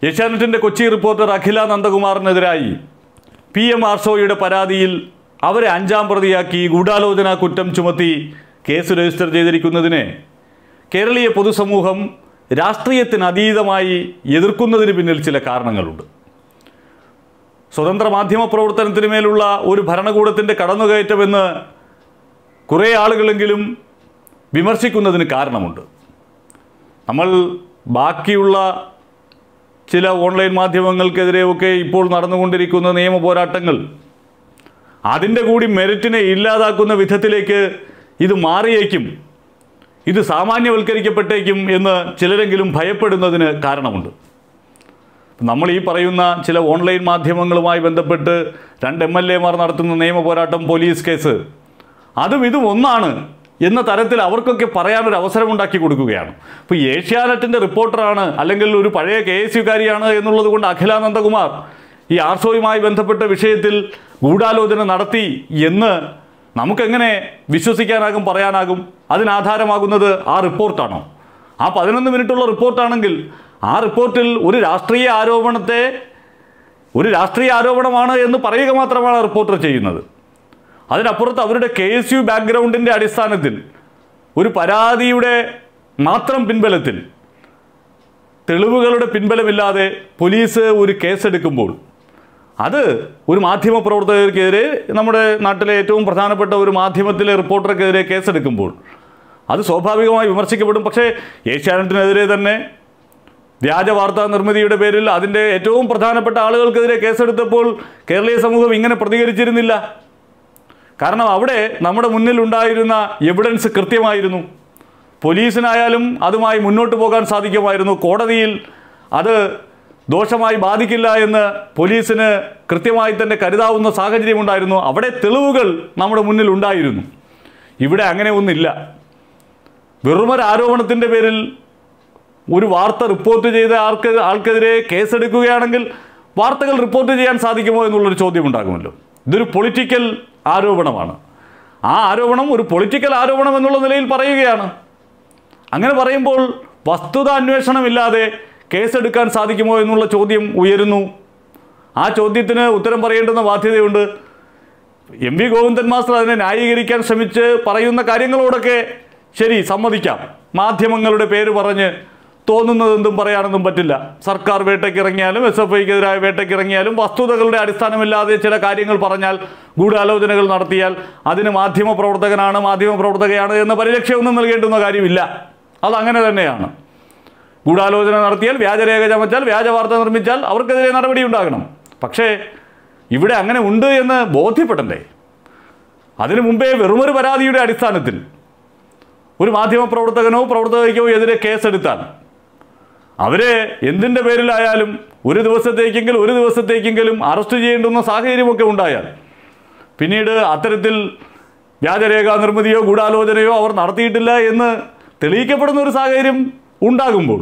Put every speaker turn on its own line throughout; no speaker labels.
ഏഷ്യാനെറ്റിൻ്റെ കൊച്ചി റിപ്പോർട്ടർ അഖില നന്ദകുമാറിനെതിരായി P M ആർഷോയുടെ പരാതിയിൽ അവരെ അഞ്ചാം പ്രതിയാക്കി ഗൂഢാലോചന കുറ്റം ചുമത്തി കേസ് രജിസ്റ്റർ ചെയ്തിരിക്കുന്നതിനെ കേരളീയ പൊതുസമൂഹം രാഷ്ട്രീയത്തിന് അതീതമായി എതിർക്കുന്നതിന് പിന്നിൽ ചില കാരണങ്ങളുണ്ട് സ്വതന്ത്ര മാധ്യമ പ്രവർത്തനത്തിന് മേലുള്ള ഒരു ഭരണകൂടത്തിൻ്റെ കടന്നുകയറ്റമെന്ന് കുറേ ആളുകളെങ്കിലും വിമർശിക്കുന്നതിന് കാരണമുണ്ട് നമ്മൾ ബാക്കിയുള്ള ചില ഓൺലൈൻ മാധ്യമങ്ങൾക്കെതിരെയൊക്കെ ഇപ്പോൾ നടന്നുകൊണ്ടിരിക്കുന്ന നിയമ പോരാട്ടങ്ങൾ അതിൻ്റെ കൂടി മെറിറ്റിനെ ഇല്ലാതാക്കുന്ന വിധത്തിലേക്ക് ഇത് മാറിയേക്കും ഇത് സാമാന്യവൽക്കരിക്കപ്പെട്ടേക്കും എന്ന് ചിലരെങ്കിലും ഭയപ്പെടുന്നതിന് കാരണമുണ്ട് നമ്മൾ ഈ പറയുന്ന ചില ഓൺലൈൻ മാധ്യമങ്ങളുമായി ബന്ധപ്പെട്ട് രണ്ട് എം എൽ എമാർ നടത്തുന്ന നിയമ പോരാട്ടം പോലീസ് കേസ് അതും ഇതും ഒന്നാണ് എന്ന തരത്തിൽ അവർക്കൊക്കെ പറയാനൊരു അവസരം ഉണ്ടാക്കി കൊടുക്കുകയാണ് ഇപ്പോൾ ഏഷ്യാനെറ്റിൻ്റെ റിപ്പോർട്ടറാണ് അല്ലെങ്കിൽ ഒരു പഴയ കെ എസ് യുക്കാരിയാണ് എന്നുള്ളത് കൊണ്ട് അഖിലാനന്ദകുമാർ ഈ ആർഷോയുമായി ബന്ധപ്പെട്ട വിഷയത്തിൽ ഗൂഢാലോചന നടത്തി എന്ന് നമുക്കെങ്ങനെ വിശ്വസിക്കാനാകും പറയാനാകും അതിനാധാരമാകുന്നത് ആ റിപ്പോർട്ടാണോ ആ പതിനൊന്ന് മിനിറ്റുള്ള റിപ്പോർട്ടാണെങ്കിൽ ആ റിപ്പോർട്ടിൽ ഒരു രാഷ്ട്രീയ ആരോപണത്തെ ഒരു രാഷ്ട്രീയ ആരോപണമാണ് എന്ന് പറയുക മാത്രമാണ് റിപ്പോർട്ടർ ചെയ്യുന്നത് അതിനപ്പുറത്ത് അവരുടെ കെ എസ് യു ബാക്ക്ഗ്രൗണ്ടിൻ്റെ അടിസ്ഥാനത്തിൽ ഒരു പരാതിയുടെ മാത്രം പിൻബലത്തിൽ തെളിവുകളുടെ പിൻബലമില്ലാതെ പോലീസ് ഒരു കേസെടുക്കുമ്പോൾ അത് ഒരു മാധ്യമ പ്രവർത്തകർക്കെതിരെ നമ്മുടെ നാട്ടിലെ ഏറ്റവും പ്രധാനപ്പെട്ട ഒരു മാധ്യമത്തിലെ റിപ്പോർട്ടർക്കെതിരെ കേസെടുക്കുമ്പോൾ അത് സ്വാഭാവികമായി വിമർശിക്കപ്പെടും പക്ഷേ ഏഷ്യാനെറ്റിനെതിരെ തന്നെ വ്യാജ വാർത്താ നിർമ്മിതിയുടെ പേരിൽ അതിൻ്റെ ഏറ്റവും പ്രധാനപ്പെട്ട ആളുകൾക്കെതിരെ കേസെടുത്തപ്പോൾ കേരളീയ സമൂഹം ഇങ്ങനെ പ്രതികരിച്ചിരുന്നില്ല കാരണം അവിടെ നമ്മുടെ മുന്നിൽ ഉണ്ടായിരുന്ന എവിഡൻസ് കൃത്യമായിരുന്നു പോലീസിനായാലും അതുമായി മുന്നോട്ട് പോകാൻ സാധിക്കുമായിരുന്നു കോടതിയിൽ അത് ദോഷമായി ബാധിക്കില്ല എന്ന് പോലീസിന് കൃത്യമായി തന്നെ കരുതാവുന്ന സാഹചര്യമുണ്ടായിരുന്നു അവിടെ തെളിവുകൾ നമ്മുടെ മുന്നിൽ ഉണ്ടായിരുന്നു ഇവിടെ അങ്ങനെ ഒന്നില്ല വെറുമൊരു ആരോപണത്തിൻ്റെ പേരിൽ ഒരു വാർത്ത റിപ്പോർട്ട് ചെയ്ത ആൾക്ക് ആൾക്കെതിരെ കേസെടുക്കുകയാണെങ്കിൽ വാർത്തകൾ റിപ്പോർട്ട് ചെയ്യാൻ സാധിക്കുമോ എന്നുള്ളൊരു ചോദ്യം ഉണ്ടാകുമല്ലോ ഇതൊരു പൊളിറ്റിക്കൽ ആരോപണമാണ് ആ ആരോപണം ഒരു പൊളിറ്റിക്കൽ ആരോപണം എന്നുള്ള നിലയിൽ പറയുകയാണ് അങ്ങനെ പറയുമ്പോൾ വസ്തുത അന്വേഷണമില്ലാതെ കേസെടുക്കാൻ സാധിക്കുമോ എന്നുള്ള ചോദ്യം ഉയരുന്നു ആ ചോദ്യത്തിന് ഉത്തരം പറയേണ്ടുന്ന ബാധ്യതയുണ്ട് എം വി ഗോവിന്ദൻ മാസ്റ്റർ അതിനെ ന്യായീകരിക്കാൻ ശ്രമിച്ച് പറയുന്ന കാര്യങ്ങളോടൊക്കെ ശരി സമ്മതിക്കാം മാധ്യമങ്ങളുടെ പേര് പറഞ്ഞ് തോന്നുന്നതെന്തും പറയാനൊന്നും പറ്റില്ല സർക്കാർ വേട്ടയ്ക്ക് ഇറങ്ങിയാലും എസ് എഫ് ഐക്കെതിരായ വേട്ടയ്ക്ക് ഇറങ്ങിയാലും വസ്തുതകളുടെ അടിസ്ഥാനമില്ലാതെ ചില കാര്യങ്ങൾ പറഞ്ഞാൽ ഗൂഢാലോചനകൾ നടത്തിയാൽ അതിന് മാധ്യമ പ്രവർത്തകനാണ് മാധ്യമ പ്രവർത്തകയാണ് എന്ന പരിരക്ഷയൊന്നും നൽകേണ്ടുന്ന കാര്യമില്ല അതങ്ങനെ തന്നെയാണ് ഗൂഢാലോചന നടത്തിയാൽ വ്യാജരേഖ ചമച്ചാൽ വ്യാജ വാർത്ത നിർമ്മിച്ചാൽ അവർക്കെതിരെ നടപടി ഉണ്ടാകണം പക്ഷേ ഇവിടെ അങ്ങനെ ഉണ്ട് എന്ന് ബോധ്യപ്പെടണ്ടേ അതിനു മുമ്പേ വെറുമൊരു പരാതിയുടെ അടിസ്ഥാനത്തിൽ ഒരു മാധ്യമ പ്രവർത്തകനോ പ്രവർത്തകയ്ക്കോ എതിരെ കേസെടുത്താൽ അവരെ എന്തിൻ്റെ പേരിലായാലും ഒരു ദിവസത്തേക്കെങ്കിലും ഒരു ദിവസത്തേക്കെങ്കിലും അറസ്റ്റ് ചെയ്യേണ്ടുന്ന സാഹചര്യമൊക്കെ ഉണ്ടായാൽ പിന്നീട് അത്തരത്തിൽ വ്യാജരേഖാ നിർമ്മിതിയോ ഗൂഢാലോചനയോ അവർ നടത്തിയിട്ടില്ല എന്ന് തെളിയിക്കപ്പെടുന്ന ഒരു സാഹചര്യം ഉണ്ടാകുമ്പോൾ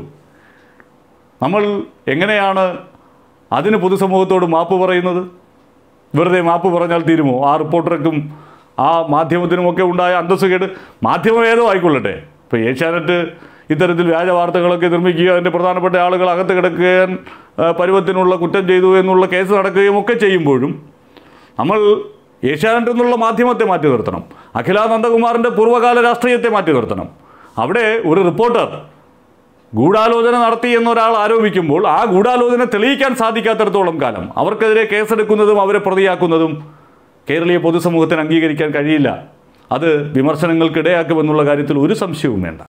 നമ്മൾ എങ്ങനെയാണ് അതിന് പൊതുസമൂഹത്തോട് മാപ്പ് പറയുന്നത് വെറുതെ മാപ്പ് പറഞ്ഞാൽ തീരുമോ ആ റിപ്പോർട്ടർക്കും ആ മാധ്യമത്തിനുമൊക്കെ ഉണ്ടായ അന്തസ്സുകേട് മാധ്യമം ഏതോ ആയിക്കൊള്ളട്ടെ ഇപ്പോൾ ഏഷ്യാനെറ്റ് ഇത്തരത്തിൽ വ്യാജ വാർത്തകളൊക്കെ നിർമ്മിക്കുക അതിൻ്റെ പ്രധാനപ്പെട്ട ആളുകൾ അകത്ത് കിടക്കാൻ ആ, പരുവത്തിനുള്ള കുറ്റം ചെയ്തു എന്നുള്ള കേസ് നടക്കുകയും ഒക്കെ ചെയ്യുമ്പോഴും നമ്മൾ ഏഷ്യാനെറ്റ് എന്നുള്ള മാധ്യമത്തെ മാറ്റി നിർത്തണം അഖില നന്ദകുമാറിൻ്റെ പൂർവ്വകാല രാഷ്ട്രീയത്തെ മാറ്റി നിർത്തണം അവിടെ ഒരു റിപ്പോർട്ടർ ഗൂഢാലോചന നടത്തി എന്നൊരാൾ ആരോപിക്കുമ്പോൾ ആ ഗൂഢാലോചന തെളിയിക്കാൻ സാധിക്കാത്തിടത്തോളം കാലം അവർക്കെതിരെ കേസെടുക്കുന്നതും അവരെ പ്രതിയാക്കുന്നതും കേരളീയ പൊതുസമൂഹത്തിന് അംഗീകരിക്കാൻ കഴിയില്ല അത് വിമർശനങ്ങൾക്കിടയാക്കുമെന്നുള്ള കാര്യത്തിൽ ഒരു സംശയവും വേണ്ട